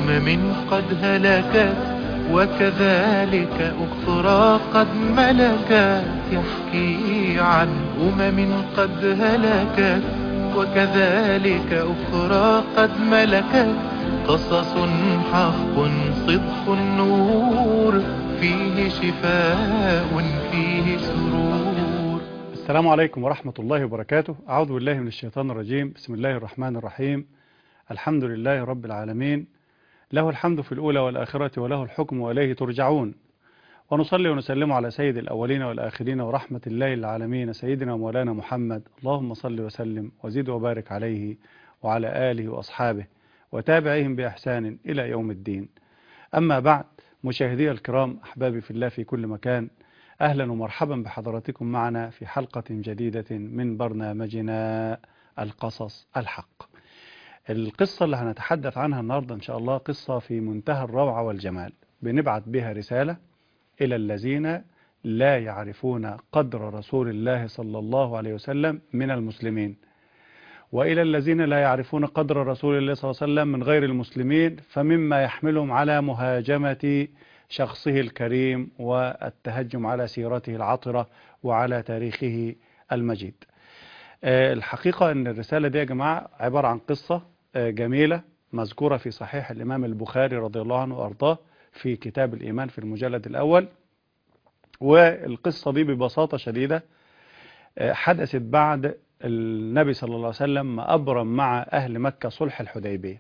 أمم قد هلكت وكذلك أخرى قد ملكت يحكي عن أمم قد هلكت وكذلك أخرى قد ملكت قصص حق صدق النور فيه شفاء فيه سرور السلام عليكم ورحمة الله وبركاته أعوذ بالله من الشيطان الرجيم بسم الله الرحمن الرحيم الحمد لله رب العالمين له الحمد في الأولى والآخرة وله الحكم وإليه ترجعون ونصلي ونسلم على سيد الأولين والآخرين ورحمة الله العالمين سيدنا ومولانا محمد اللهم صل وسلم وزد وبارك عليه وعلى آله وأصحابه وتابعيهم بإحسان إلى يوم الدين أما بعد مشاهدي الكرام أحبابي في الله في كل مكان أهلا ومرحبا بحضراتكم معنا في حلقة جديدة من برنامجنا القصص الحق القصة اللي هنتحدث عنها النهاردة إن شاء الله قصة في منتهى الروعة والجمال بنبعت بها رسالة إلى الذين لا يعرفون قدر رسول الله صلى الله عليه وسلم من المسلمين وإلى الذين لا يعرفون قدر رسول الله صلى الله عليه وسلم من غير المسلمين فمما يحملهم على مهاجمة شخصه الكريم والتهجم على سيرته العطرة وعلى تاريخه المجيد الحقيقة أن الرسالة دي يا جماعة عبارة عن قصة جميلة مذكورة في صحيح الإمام البخاري رضي الله عنه وأرضاه في كتاب الإيمان في المجلد الأول والقصة دي ببساطة شديدة حدثت بعد النبي صلى الله عليه وسلم ما أبرم مع أهل مكة صلح الحديبية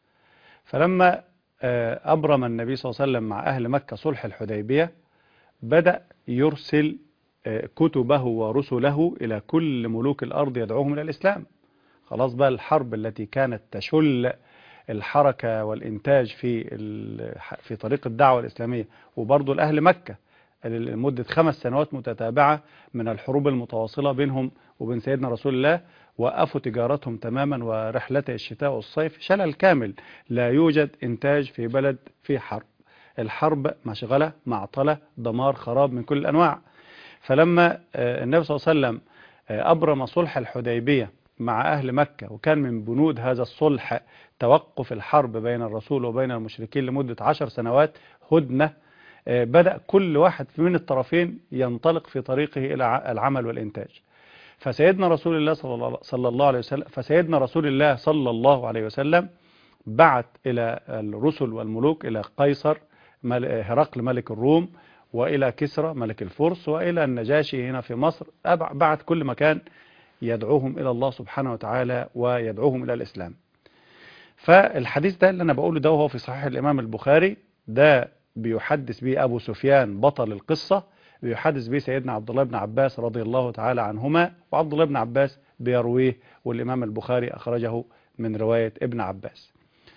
فلما أبرم النبي صلى الله عليه وسلم مع أهل مكة صلح الحديبية بدأ يرسل كتبه ورسله إلى كل ملوك الأرض يدعوهم إلى الإسلام خلاص بقى الحرب التي كانت تشل الحركة والإنتاج في في طريق الدعوة الإسلامية وبرضه لأهل مكة لمدة خمس سنوات متتابعة من الحروب المتواصلة بينهم وبين سيدنا رسول الله وقفوا تجارتهم تماما ورحلتي الشتاء والصيف شلل كامل لا يوجد إنتاج في بلد في حرب الحرب مشغلة معطلة دمار خراب من كل الأنواع فلما النبي صلى الله عليه وسلم أبرم صلح الحديبية مع أهل مكة وكان من بنود هذا الصلح توقف الحرب بين الرسول وبين المشركين لمدة عشر سنوات هدنة بدأ كل واحد من الطرفين ينطلق في طريقه إلى العمل والإنتاج فسيدنا رسول الله صلى الله عليه وسلم فسيدنا رسول الله صلى الله عليه وسلم بعت إلى الرسل والملوك إلى قيصر هرقل ملك الروم وإلى كسرى ملك الفرس وإلى النجاشي هنا في مصر بعت كل مكان يدعوهم إلى الله سبحانه وتعالى ويدعوهم إلى الإسلام فالحديث ده اللي أنا بقوله ده وهو في صحيح الإمام البخاري ده بيحدث به أبو سفيان بطل القصة بيحدث به سيدنا عبد الله بن عباس رضي الله تعالى عنهما وعبد الله بن عباس بيرويه والإمام البخاري أخرجه من رواية ابن عباس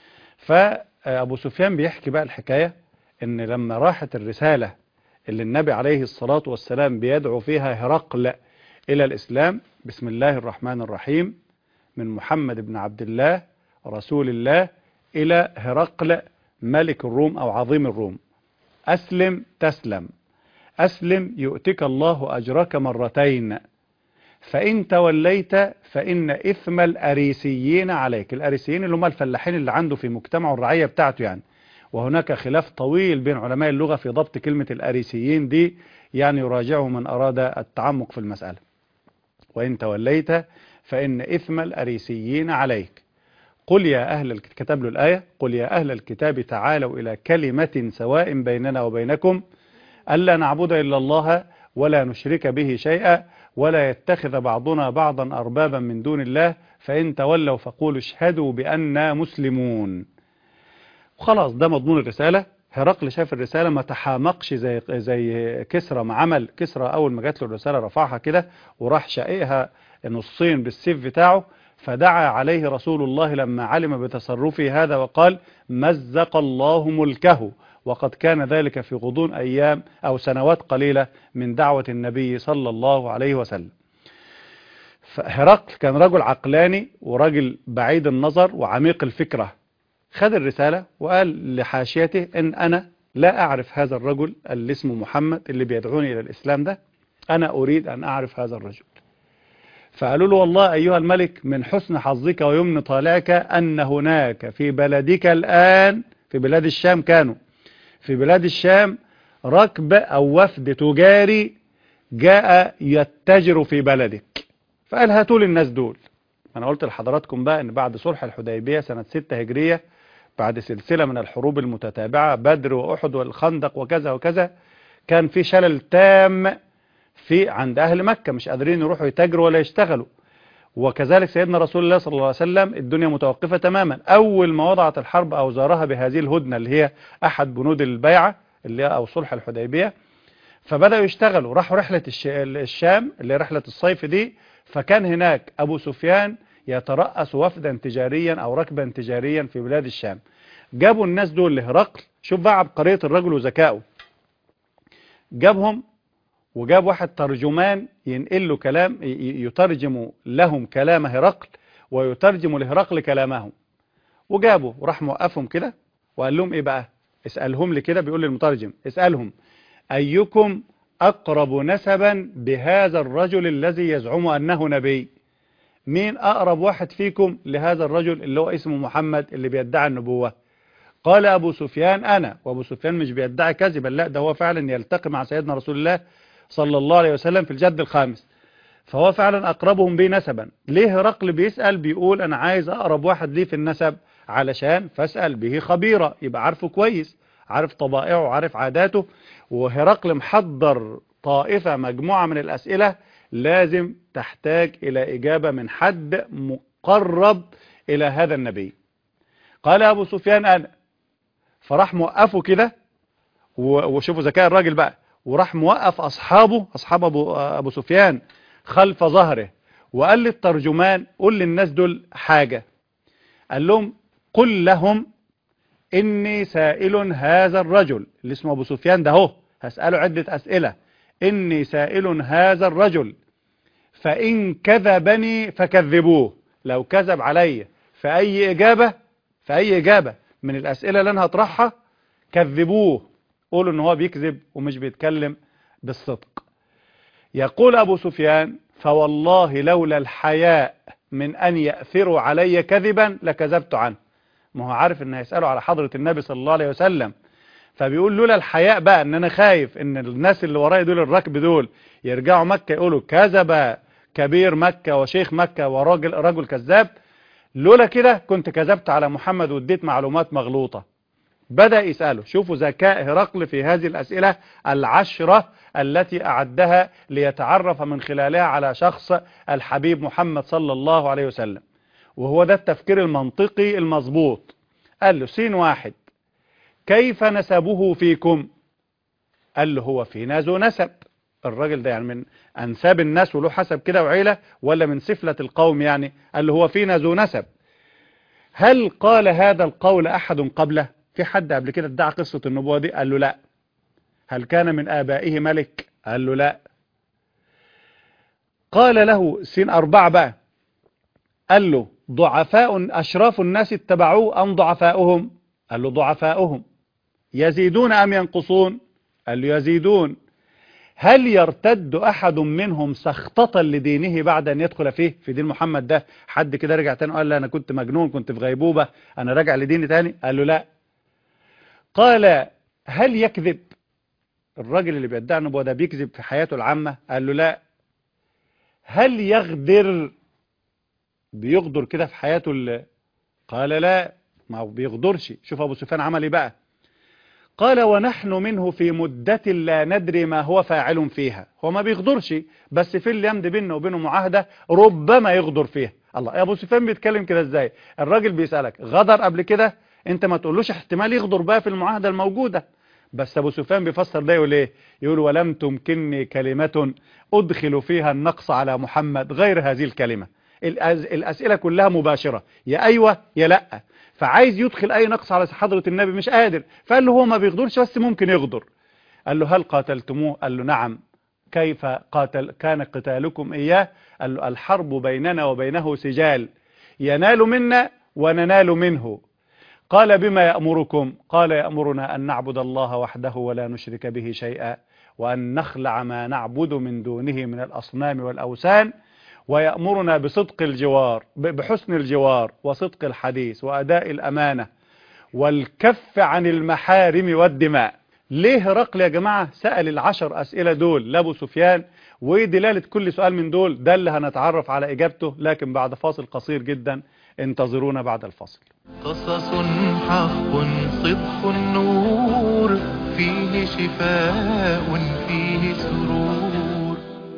فأبو سفيان بيحكي بقى الحكاية ان لما راحت الرسالة اللي النبي عليه الصلاة والسلام بيدعو فيها هرقل إلى الإسلام بسم الله الرحمن الرحيم من محمد بن عبد الله رسول الله إلى هرقل ملك الروم أو عظيم الروم أسلم تسلم أسلم يؤتك الله أجرك مرتين فإن توليت فإن إثم الأريسيين عليك الأريسيين اللي هم الفلاحين اللي عنده في مجتمعه الرعية بتاعته يعني وهناك خلاف طويل بين علماء اللغة في ضبط كلمة الأريسيين دي يعني يراجعه من أراد التعمق في المسألة وإن توليت فإن إثم الأريسيين عليك قل يا أهل كتب له الآية قل يا أهل الكتاب تعالوا إلى كلمة سواء بيننا وبينكم ألا نعبد إلا الله ولا نشرك به شيئا ولا يتخذ بعضنا بعضا أربابا من دون الله فإن تولوا فقولوا اشهدوا بأننا مسلمون وخلاص ده مضمون الرسالة هرقل شاف الرسالة ما تحامقش زي زي كسرى ما عمل كسرى أول ما جات له الرسالة رفعها كده وراح شقيقها نصين بالسيف بتاعه فدعا عليه رسول الله لما علم بتصرفه هذا وقال مزق الله ملكه وقد كان ذلك في غضون أيام أو سنوات قليلة من دعوة النبي صلى الله عليه وسلم هرقل كان رجل عقلاني ورجل بعيد النظر وعميق الفكرة خد الرسالة وقال لحاشيته ان انا لا اعرف هذا الرجل اللي اسمه محمد اللي بيدعوني الى الاسلام ده انا اريد ان اعرف هذا الرجل فقالوا له والله ايها الملك من حسن حظك ويمن طالعك ان هناك في بلدك الان في بلاد الشام كانوا في بلاد الشام ركب أو وفد تجاري جاء يتجر في بلدك فقال هاتوا لي الناس دول أنا قلت لحضراتكم بقى أن بعد صلح الحديبية سنة 6 هجرية بعد سلسلة من الحروب المتتابعة بدر وأحد والخندق وكذا وكذا كان في شلل تام في عند أهل مكة مش قادرين يروحوا يتاجروا ولا يشتغلوا وكذلك سيدنا رسول الله صلى الله عليه وسلم الدنيا متوقفة تماما أول ما وضعت الحرب أوزارها بهذه الهدنة اللي هي أحد بنود البيعة اللي هي أو صلح الحديبية فبدأوا يشتغلوا راحوا رحلة الشام اللي هي رحلة الصيف دي فكان هناك أبو سفيان يترأس وفدا تجاريا أو ركبا تجاريا في بلاد الشام جابوا الناس دول لهرقل شوف بقى عبقرية الرجل وذكائه جابهم وجاب واحد ترجمان ينقل له كلام يترجم لهم كلام هرقل ويترجم لهرقل كلامهم وجابوا وراح موقفهم كده وقال لهم ايه بقى اسألهم لي كده بيقول للمترجم اسألهم ايكم اقرب نسبا بهذا الرجل الذي يزعم انه نبي مين اقرب واحد فيكم لهذا الرجل اللي هو اسمه محمد اللي بيدعي النبوة قال ابو سفيان انا وابو سفيان مش بيدعي كذبا لا ده هو فعلا يلتقي مع سيدنا رسول الله صلى الله عليه وسلم في الجد الخامس فهو فعلا أقربهم بي نسبا ليه هرقل بيسأل بيقول أنا عايز أقرب واحد ليه في النسب علشان فاسأل به خبيرة يبقى عارفه كويس عارف طبائعه عارف عاداته وهرقل محضر طائفة مجموعة من الأسئلة لازم تحتاج إلى إجابة من حد مقرب إلى هذا النبي قال أبو سفيان أنا فراح موقفه كده وشوفوا ذكاء الراجل بقى وراح موقف أصحابه أصحاب أبو, أبو سفيان خلف ظهره وقال للترجمان قل للناس دول حاجة قال لهم قل لهم إني سائل هذا الرجل اللي اسمه أبو سفيان ده هو هسأله عدة أسئلة إني سائل هذا الرجل فإن كذبني فكذبوه لو كذب علي في أي إجابة في أي إجابة من الأسئلة اللي أنا هطرحها كذبوه قولوا ان هو بيكذب ومش بيتكلم بالصدق يقول ابو سفيان فوالله لولا الحياء من ان يأثروا علي كذبا لكذبت عنه ما هو عارف ان هيسألوا على حضرة النبي صلى الله عليه وسلم فبيقول لولا الحياء بقى ان انا خايف ان الناس اللي ورايا دول الركب دول يرجعوا مكة يقولوا كذب كبير مكة وشيخ مكة وراجل رجل كذاب لولا كده كنت كذبت على محمد واديت معلومات مغلوطة بدأ يسأله شوفوا ذكاء هرقل في هذه الأسئلة العشرة التي أعدها ليتعرف من خلالها على شخص الحبيب محمد صلى الله عليه وسلم وهو ده التفكير المنطقي المظبوط قال له سين واحد كيف نسبه فيكم قال له هو فينا ذو نسب الراجل ده يعني من أنساب الناس وله حسب كده وعيلة ولا من سفلة القوم يعني قال له هو فينا ذو نسب هل قال هذا القول أحد قبله في حد قبل كده ادعى قصة النبوة دي قال له لا هل كان من آبائه ملك قال له لا قال له سين أربعة بقى قال له ضعفاء أشراف الناس اتبعوه أم ضعفاؤهم قال له ضعفاؤهم يزيدون أم ينقصون قال له يزيدون هل يرتد أحد منهم سخطة لدينه بعد أن يدخل فيه في دين محمد ده حد كده رجع تاني قال له أنا كنت مجنون كنت في غيبوبة أنا راجع لديني تاني قال له لا قال هل يكذب الراجل اللي بيدعي النبوة ده بيكذب في حياته العامة قال له لا هل يغدر بيغدر كده في حياته اللي قال لا ما هو بيغدرش شوف أبو سفيان عمل ايه بقى قال ونحن منه في مدة لا ندري ما هو فاعل فيها هو ما بيغدرش بس في اللي يمضي بينه وبينه معاهدة ربما يغدر فيها الله يا أبو سفيان بيتكلم كده ازاي الراجل بيسألك غدر قبل كده انت ما تقولوش احتمال يغدر بقى في المعاهدة الموجودة بس ابو سفيان بيفسر ده يقول ايه يقول ولم تمكنني كلمة ادخل فيها النقص على محمد غير هذه الكلمة الاسئلة كلها مباشرة يا ايوه يا لا فعايز يدخل اي نقص على حضرة النبي مش قادر فقال له هو ما بيغدرش بس ممكن يغدر قال له هل قاتلتموه قال له نعم كيف قاتل كان قتالكم اياه قال له الحرب بيننا وبينه سجال ينال منا وننال منه قال بما يأمركم قال يأمرنا أن نعبد الله وحده ولا نشرك به شيئا وأن نخلع ما نعبد من دونه من الأصنام والأوثان ويأمرنا بصدق الجوار بحسن الجوار وصدق الحديث وأداء الأمانة والكف عن المحارم والدماء ليه هرقل يا جماعة سأل العشر أسئلة دول لأبو سفيان ودلالة كل سؤال من دول ده اللي هنتعرف على إجابته لكن بعد فاصل قصير جدا انتظرونا بعد الفاصل قصص حق صدق النور فيه شفاء فيه سرور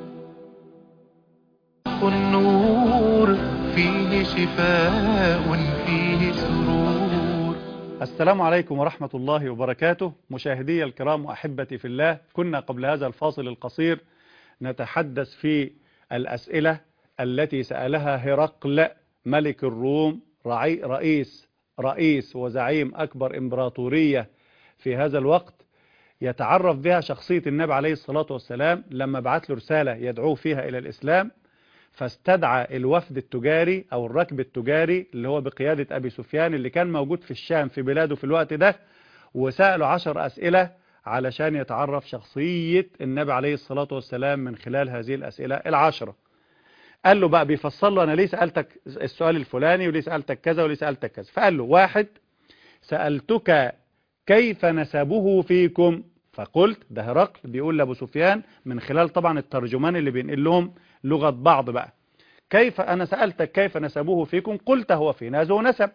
حق النور فيه شفاء فيه سرور السلام عليكم ورحمة الله وبركاته مشاهدي الكرام وأحبتي في الله كنا قبل هذا الفاصل القصير نتحدث في الأسئلة التي سألها هرقل ملك الروم رعي رئيس رئيس وزعيم أكبر إمبراطورية في هذا الوقت يتعرف بها شخصية النبي عليه الصلاة والسلام لما بعت له رسالة يدعوه فيها إلى الإسلام فاستدعى الوفد التجاري أو الركب التجاري اللي هو بقيادة أبي سفيان اللي كان موجود في الشام في بلاده في الوقت ده وسأله عشر أسئلة علشان يتعرف شخصية النبي عليه الصلاة والسلام من خلال هذه الأسئلة العشرة قال له بقى بيفصل له أنا ليه سألتك السؤال الفلاني وليه سألتك كذا وليه سألتك كذا فقال له واحد سألتك كيف نسبه فيكم فقلت ده هرقل بيقول لأبو سفيان من خلال طبعا الترجمان اللي بينقل لهم لغة بعض بقى كيف أنا سألتك كيف نسبه فيكم قلت هو فينا ذو نسب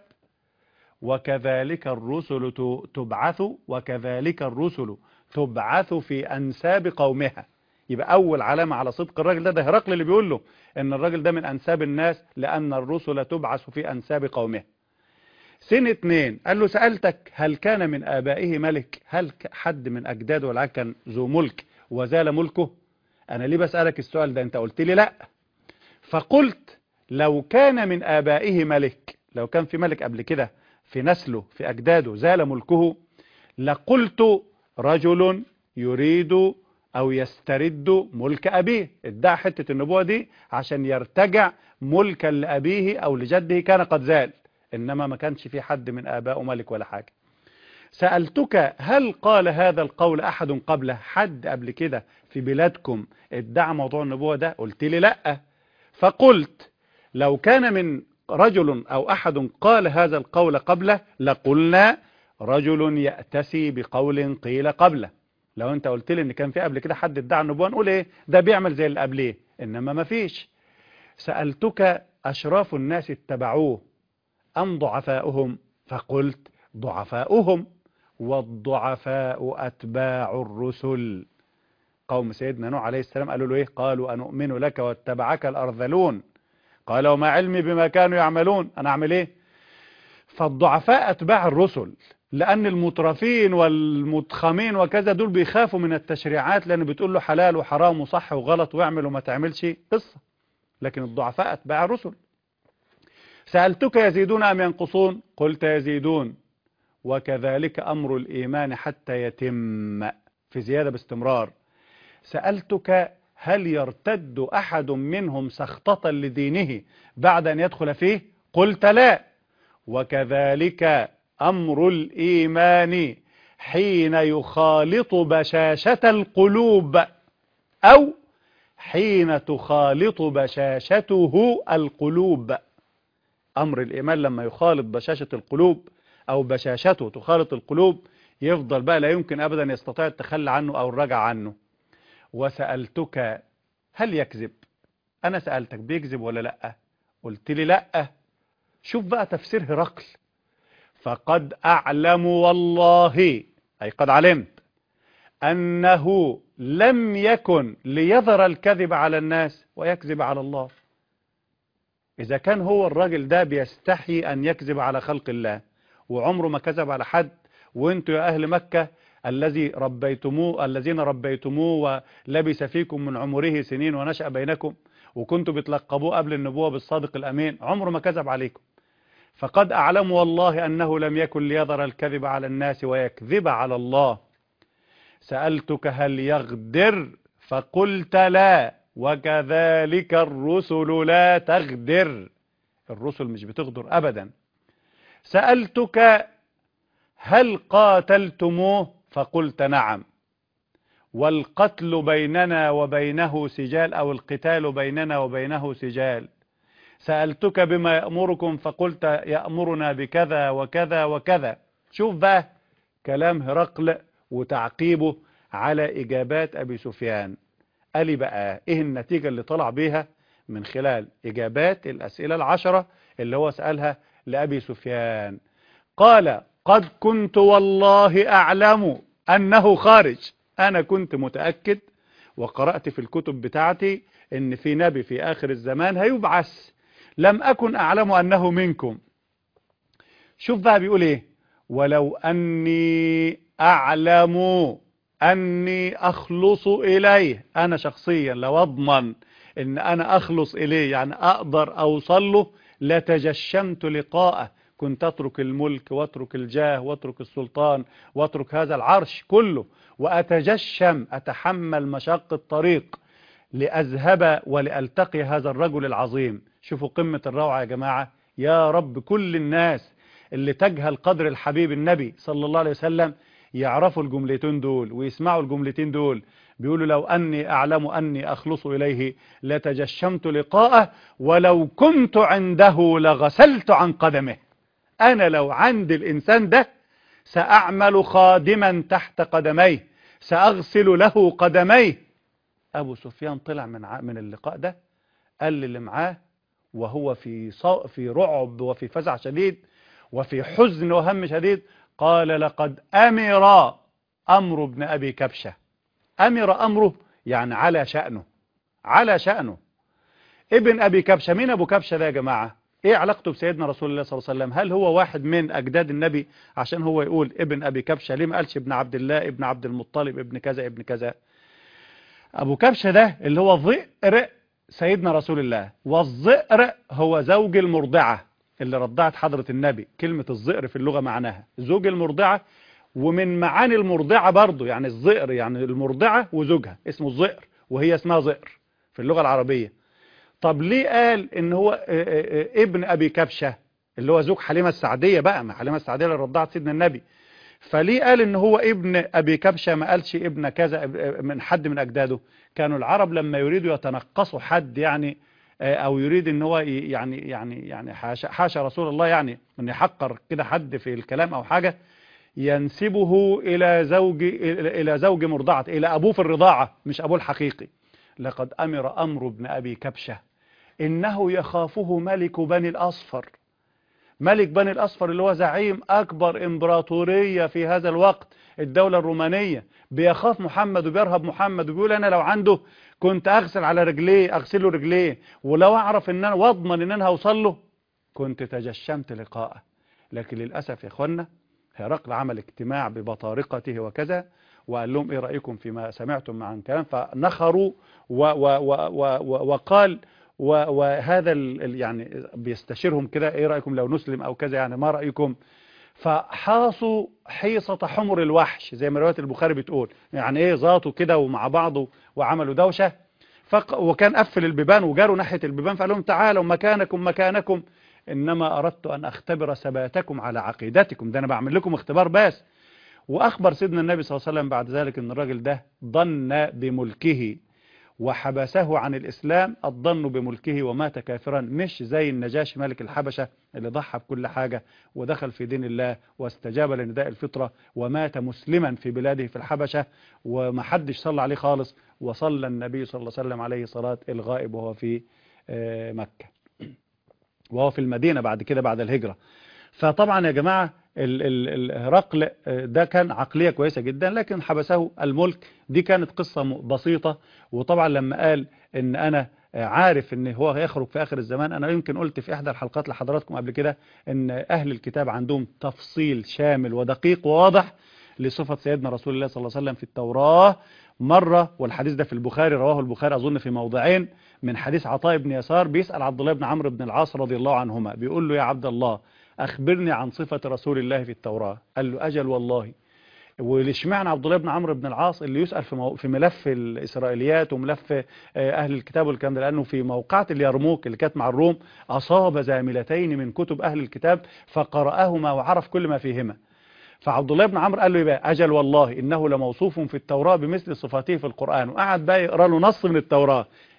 وكذلك الرسل تبعث وكذلك الرسل تبعث في أنساب قومها يبقى أول علامة على صدق الراجل ده ده هرقل اللي بيقول له إن الراجل ده من أنساب الناس لأن الرسل تبعث في أنساب قومها سنة اتنين قال له سألتك هل كان من آبائه ملك هل حد من أجداده ولا كان ذو ملك وزال ملكه أنا ليه بسألك السؤال ده أنت قلت لي لا فقلت لو كان من آبائه ملك لو كان في ملك قبل كده في نسله في أجداده زال ملكه لقلت رجل يريد أو يسترد ملك أبيه ادعى حتة النبوة دي عشان يرتجع ملكا لأبيه أو لجده كان قد زال إنما ما كانش في حد من آبائه ملك ولا حاجة سألتك هل قال هذا القول أحد قبله حد قبل كده في بلادكم ادعى موضوع النبوة ده قلت لي لأ فقلت لو كان من رجل أو أحد قال هذا القول قبله لقلنا رجل يأتسي بقول قيل قبله لو انت قلت لي ان كان في قبل كده حد ادعى النبوة نقول ايه ده بيعمل زي اللي قبليه انما ما فيش سألتك اشراف الناس اتبعوه ام ضعفاؤهم فقلت ضعفاؤهم والضعفاء اتباع الرسل قوم سيدنا نوح عليه السلام قالوا له ايه قالوا انؤمن لك واتبعك الارذلون قال وما علمي بما كانوا يعملون انا اعمل ايه فالضعفاء اتباع الرسل لأن المترفين والمتخمين وكذا دول بيخافوا من التشريعات لأن بتقول له حلال وحرام وصح وغلط واعمل وما تعملش قصة لكن الضعفاء أتباع الرسل سألتك يزيدون أم ينقصون قلت يزيدون وكذلك أمر الإيمان حتى يتم في زيادة باستمرار سألتك هل يرتد أحد منهم سخطة لدينه بعد أن يدخل فيه قلت لا وكذلك أمر الإيمان حين يخالط بشاشة القلوب أو حين تخالط بشاشته القلوب أمر الإيمان لما يخالط بشاشة القلوب أو بشاشته تخالط القلوب يفضل بقى لا يمكن أبدا يستطيع التخلى عنه أو الرجع عنه وسألتك هل يكذب أنا سألتك بيكذب ولا لأ قلت لي لأ شوف بقى تفسير هرقل فقد أعلم والله أي قد علمت أنه لم يكن ليظهر الكذب على الناس ويكذب على الله إذا كان هو الراجل ده بيستحي أن يكذب على خلق الله وعمره ما كذب على حد وانتوا يا أهل مكة الذي ربيتموه الذين ربيتموه ولبس فيكم من عمره سنين ونشأ بينكم وكنتوا بتلقبوه قبل النبوة بالصادق الأمين عمره ما كذب عليكم فقد أعلم والله أنه لم يكن ليظهر الكذب على الناس ويكذب على الله سألتك هل يغدر فقلت لا وكذلك الرسل لا تغدر الرسل مش بتغدر أبدا سألتك هل قاتلتموه فقلت نعم والقتل بيننا وبينه سجال أو القتال بيننا وبينه سجال سألتك بما يأمركم فقلت يأمرنا بكذا وكذا وكذا شوف بقى كلام هرقل وتعقيبه على إجابات أبي سفيان قال لي بقى إيه النتيجة اللي طلع بيها من خلال إجابات الأسئلة العشرة اللي هو سألها لأبي سفيان قال قد كنت والله أعلم أنه خارج أنا كنت متأكد وقرأت في الكتب بتاعتي إن في نبي في آخر الزمان هيبعث لم أكن أعلم أنه منكم شوف بقى بيقول إيه ولو أني أعلم أني أخلص إليه أنا شخصيا لو أضمن إن أنا أخلص إليه يعني أقدر أوصل له لتجشمت لقاءه كنت أترك الملك وأترك الجاه وأترك السلطان وأترك هذا العرش كله وأتجشم أتحمل مشق الطريق لأذهب ولألتقي هذا الرجل العظيم شوفوا قمة الروعة يا جماعة يا رب كل الناس اللي تجهل قدر الحبيب النبي صلى الله عليه وسلم يعرفوا الجملتين دول ويسمعوا الجملتين دول بيقولوا لو أني أعلم أني أخلص إليه لتجشمت لقاءه ولو كنت عنده لغسلت عن قدمه أنا لو عند الإنسان ده سأعمل خادما تحت قدميه سأغسل له قدميه أبو سفيان طلع من ع- من اللقاء ده قال اللي معاه وهو في صو... في رعب وفي فزع شديد وفي حزن وهم شديد قال لقد أمر أمر ابن أبي كبشة أمر أمره يعني على شأنه على شأنه ابن أبي كبشة مين أبو كبشة ده يا جماعة ايه علاقته بسيدنا رسول الله صلى الله عليه وسلم هل هو واحد من أجداد النبي عشان هو يقول ابن أبي كبشة ليه ما قالش ابن عبد الله ابن عبد المطلب ابن كذا ابن كذا أبو كبشة ده اللي هو ظئر سيدنا رسول الله والظئر هو زوج المرضعة اللي رضعت حضرة النبي كلمة الظئر في اللغة معناها زوج المرضعة ومن معاني المرضعة برضو يعني الظئر يعني المرضعة وزوجها اسمه الظئر وهي اسمها ظئر في اللغة العربية طب ليه قال ان هو آه، آه، آه، ابن ابي كبشة اللي هو زوج حليمة السعدية بقى ما حليمة السعدية اللي رضعت سيدنا النبي فليه قال ان هو ابن ابي كبشة ما قالش ابن كذا آه، من حد من اجداده كانوا العرب لما يريدوا يتنقصوا حد يعني آه، او يريد ان هو ي- يعني يعني يعني حاشا, حاشا رسول الله يعني ان يحقر كده حد في الكلام او حاجة ينسبه الى زوج الى إلى زوج مرضعة الى ابوه في الرضاعة مش ابوه الحقيقي لقد امر امر ابن ابي كبشة انه يخافه ملك بني الاصفر ملك بني الأصفر اللي هو زعيم أكبر إمبراطورية في هذا الوقت الدولة الرومانية بيخاف محمد وبيرهب محمد وبيقول أنا لو عنده كنت أغسل على رجليه أغسل له رجليه ولو أعرف إن أنا واضمن إن أنا هوصل له كنت تجشمت لقاءه لكن للأسف يا إخوانا هرقل عمل اجتماع ببطارقته وكذا وقال لهم إيه رأيكم فيما سمعتم عن كلام فنخروا و و و و و وقال و وهذا ال ال- يعني بيستشيرهم كده ايه رأيكم لو نسلم او كذا يعني ما رأيكم فحاصوا حيصة حمر الوحش زي ما رواية البخاري بتقول يعني ايه زاطوا كده ومع بعض وعملوا دوشة فق وكان قفل البيبان وجاروا ناحية البيبان فقال لهم تعالوا مكانكم مكانكم انما اردت ان اختبر ثباتكم على عقيدتكم ده انا بعمل لكم اختبار بس واخبر سيدنا النبي صلى الله عليه وسلم بعد ذلك ان الراجل ده ظن بملكه وحبسه عن الإسلام الظن بملكه ومات كافرا مش زي النجاشي ملك الحبشة اللي ضحى بكل حاجة ودخل في دين الله واستجاب لنداء الفطرة ومات مسلما في بلاده في الحبشة ومحدش صلى عليه خالص وصلى النبي صلى الله عليه وسلم عليه صلاة الغائب وهو في آه، مكة وهو في المدينة بعد كده بعد الهجرة فطبعا يا جماعة ال- ال- الهرقل آه، ده كان عقلية كويسة جدا لكن حبسه الملك دي كانت قصة م- بسيطة وطبعا لما قال ان انا آه، عارف ان هو هيخرج في اخر الزمان انا يمكن قلت في احدى الحلقات لحضراتكم قبل كده ان اهل الكتاب عندهم تفصيل شامل ودقيق وواضح لصفة سيدنا رسول الله صلى الله عليه وسلم في التوراة مرة والحديث ده في البخاري رواه البخاري أظن في موضعين من حديث عطاء بن يسار بيسأل عبد الله بن عمرو بن العاص رضي الله عنهما بيقول له يا عبد الله أخبرني عن صفة رسول الله في التوراة قال له أجل والله ولاشمعنى عبد الله بن عمرو بن العاص اللي يسأل في مو... في ملف الإسرائيليات وملف آه، أهل الكتاب والكلام ده لأنه في موقعة اليرموك اللي كانت مع الروم أصاب زاملتين من كتب أهل الكتاب فقرأهما وعرف كل ما فيهما فعبد الله بن عمرو قال له يبقى أجل والله إنه لموصوف في التوراة بمثل صفاته في القرآن وقعد بقى يقرأ له نص من التوراة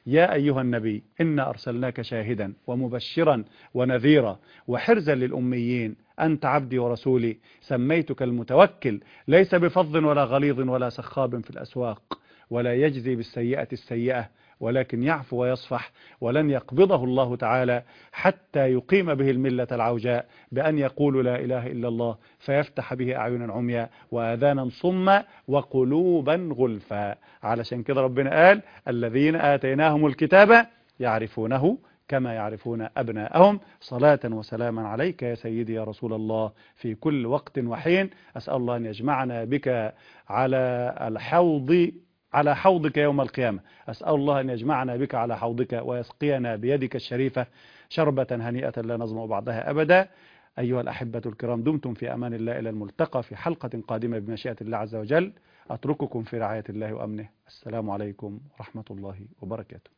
يا أيها النبي إنا أرسلناك شاهدا ومبشرا ونذيرا وحرزا للأميين أنت عبدي ورسولي سميتك المتوكل ليس بفظ ولا غليظ ولا سخاب في الأسواق ولا يجزي بالسيئة السيئة ولكن يعفو ويصفح ولن يقبضه الله تعالى حتى يقيم به الملة العوجاء بأن يقول لا إله إلا الله فيفتح به أعينا عميا وآذانا صما وقلوبا غلفا علشان كده ربنا قال الذين آتيناهم الكتاب يعرفونه كما يعرفون أبناءهم صلاة وسلاما عليك يا سيدي يا رسول الله في كل وقت وحين أسأل الله أن يجمعنا بك على الحوض على حوضك يوم القيامة أسأل الله أن يجمعنا بك على حوضك ويسقينا بيدك الشريفة شربة هنيئة لا نظمأ بعدها أبدا أيها الأحبة الكرام دمتم في أمان الله إلى الملتقى في حلقة قادمة بمشيئة الله عز وجل أترككم في رعاية الله وأمنه السلام عليكم ورحمة الله وبركاته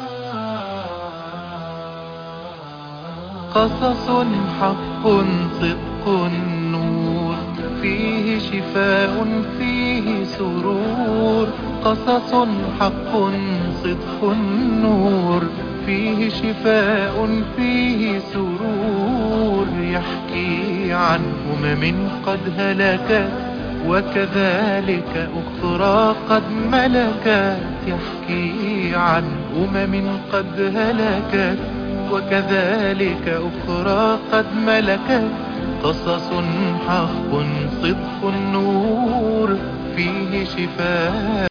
قصص حق صدق نور فيه شفاء فيه سرور قصص حق صدق نور فيه شفاء فيه سرور يحكي عن أمم قد هلكت وكذلك أخرى قد ملكت يحكي عن أمم قد هلكت وكذلك أخرى قد ملكت قصص حق صدق النور فيه شفاء